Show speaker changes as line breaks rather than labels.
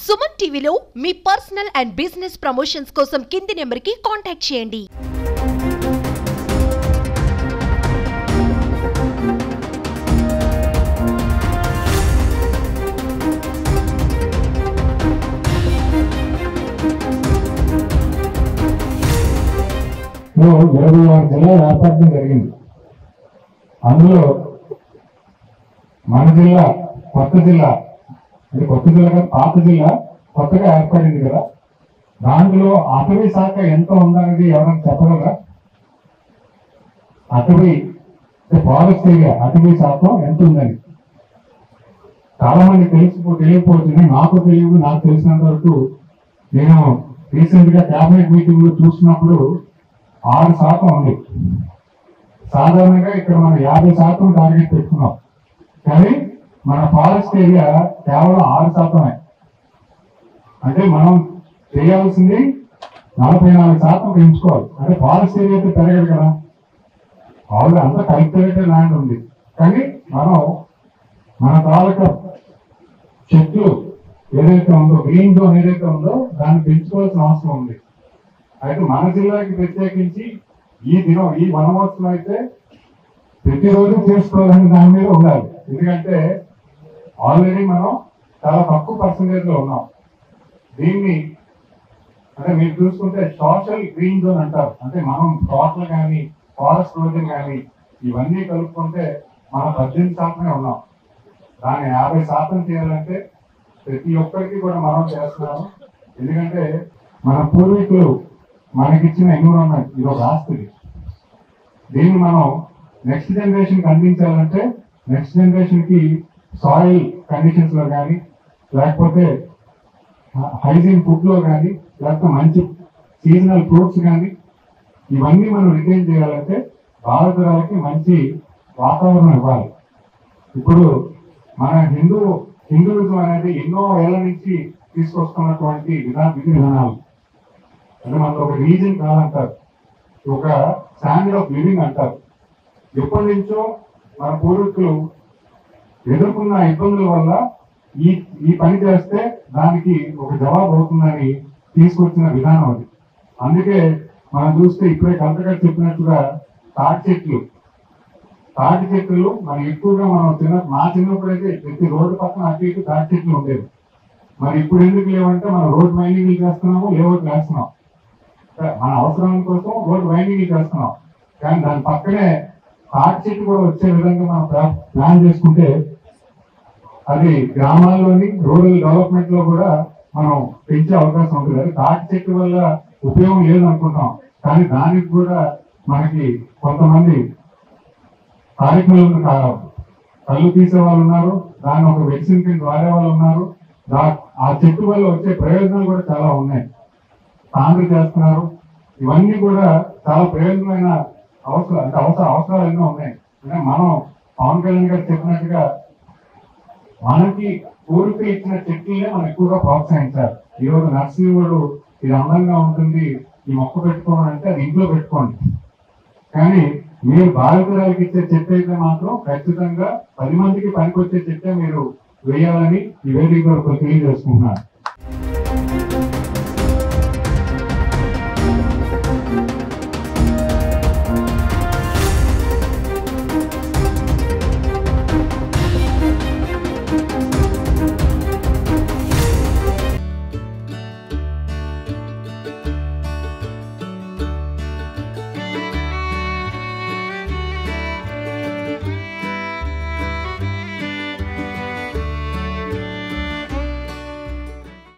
సుమన్ టీవీలో మీ personal and business promotions కోసం కింది నెంబర్కి కాంటాక్ట్ చేయండి
లో ఇరవై ఆరు జిల్లాలు ఏర్పడడం జరిగింది అందులో మన జిల్లా కొత్త జిల్లా అంటే కొత్త జిల్లా కాదు, పాత జిల్లా కొత్తగా ఏర్పడింది కదా దాంట్లో అటవీ శాఖ ఎంత ఉందనేది ఎవరైనా చెప్పగలరా అటవీ ఫారెస్ట్ ఏరియా అటవీ శాతం ఎంత ఉందని చాలా మంది తెలిసి తెలియకపోతుంది నాకు తెలియదు నాకు తెలిసినంత వరకు నేను రీసెంట్ గా కేబినెట్ మీటింగ్ లో చూసినప్పుడు ఆరు శాతం ఉంది సాధారణంగా ఇక్కడ మనం యాభై శాతం టార్గెట్ పెట్టుకున్నాం కానీ మన ఫారెస్ట్ ఏరియా కేవలం ఆరు శాతమే అంటే మనం చేయాల్సింది నలభై నాలుగు శాతం పెంచుకోవాలి అంటే ఫారెస్ట్ ఏరియా అయితే పెరగదు కదా ఆల్రెడీ అంతా కల్టివేటెడ్ ల్యాండ్ ఉంది కానీ మనం మన తాలూకా చెట్లు ఏదైతే ఉందో గ్రీన్ జోన్ ఏదైతే ఉందో దాన్ని పెంచుకోవాల్సిన అవసరం ఉంది అయితే మన జిల్లాకి ప్రత్యేకించి ఈ దినం ఈ వనమోత్సవం అయితే ప్రతిరోజు చేసుకోవాలని దాని మీద ఉండాలి ఎందుకంటే ఆల్రెడీ మనం చాలా తక్కువ పర్సంటేజ్ లో ఉన్నాం దీన్ని అంటే మీరు చూసుకుంటే సోషల్ గ్రీన్ జోన్ అంటారు అంటే మనం తోటలు కానీ ఫారెస్ట్ రోజులు కానీ ఇవన్నీ కలుపుకుంటే మనం పద్దెనిమిది శాతమే ఉన్నాం దాన్ని యాభై శాతం చేయాలంటే ప్రతి ఒక్కరికి కూడా మనం చేస్తున్నాము ఎందుకంటే మన పూర్వీకులు మనకిచ్చిన ఎన్విరాన్మెంట్ ఇది ఒక ఆస్తిది దీన్ని మనం నెక్స్ట్ జనరేషన్ కి అందించాలంటే నెక్స్ట్ జనరేషన్ కి సాయిల్ కండిషన్స్ లో కానీ లేకపోతే హైజీన్ ఫుడ్ లో కానీ లేకపోతే మంచి సీజనల్ ఫ్రూట్స్ కానీ ఇవన్నీ మనం రిటైన్ చేయాలంటే భారతరాలకి మంచి వాతావరణం ఇవ్వాలి ఇప్పుడు మన హిందూ హిందూయిజం అనేది ఎన్నో ఏళ్ల నుంచి తీసుకొస్తున్నటువంటి విధా విధి విధానాలు అంటే మనకు ఒక రీజన్ కాదంటారు ఒక స్టాండర్డ్ ఆఫ్ లివింగ్ అంటారు ఎప్పటి నుంచో మన పూర్వీకులు ఎదుర్కొన్న ఇబ్బందుల వల్ల ఈ ఈ పని చేస్తే దానికి ఒక జవాబు అవుతుందని తీసుకొచ్చిన విధానం అది అందుకే మనం చూస్తే ఇప్పుడే కలెక్టర్ చెప్పినట్టుగా తాటి చెట్లు తాటి చెట్లు మనం ఎక్కువగా మనం చిన్న మా చిన్నప్పుడైతే ప్రతి రోడ్డు పక్కన అటు ఇటు తాటి చెట్లు ఉండేవి మరి ఇప్పుడు ఎందుకు లేవంటే మనం రోడ్ మైనింగ్ చేస్తున్నాము లేఅవుట్ వేస్తున్నాం మన అవసరం కోసం రోడ్ వైండింగ్ చేస్తున్నాం కానీ దాని పక్కనే తాటి చెట్టు కూడా వచ్చే విధంగా మనం ప్లా- ప్లాన్ చేసుకుంటే అది గ్రామాల్లోని రూరల్ డెవలప్మెంట్ లో కూడా మనం పెంచే అవకాశం ఉంటుంది అది తాటి చెట్టు వల్ల ఉపయోగం లేదు అనుకుంటాం కానీ దానికి కూడా మనకి కొంతమంది కార్యక్రమాలు కా- కళ్ళు తీసే వాళ్ళు ఉన్నారు దాన్ని ఒక మెడిసిన్ కింద వాడే వాళ్ళు ఉన్నారు దా- ఆ చెట్టు వల్ల వచ్చే ప్రయోజనాలు కూడా చాలా ఉన్నాయి సాంద్ర చేస్తున్నారు ఇవన్నీ కూడా చాలా ప్రయోజనమైన అవసరం అంటే అవసరం అవసరాలు ఎన్నో ఉన్నాయి అంటే మనం పవన్ కళ్యాణ్ గారు చెప్పినట్టుగా మనకి పూర్వీకులు ఇచ్చిన చెట్లనే మనం ఎక్కువగా ప్రోత్సహించాలి ఈ రోజు నర్సింగుడు ఇది అందంగా ఉంటుంది ఈ మొక్క పెట్టుకోమని అంటే అది ఇంట్లో పెట్టుకోండి కానీ మీరు బాధితురాలకి ఇచ్చే చెట్టు అయితే మాత్రం ఖచ్చితంగా పది మందికి పనికొచ్చే చెట్టే మీరు వేయాలని ఈ వేదిక తెలియజేసుకుంటున్నారు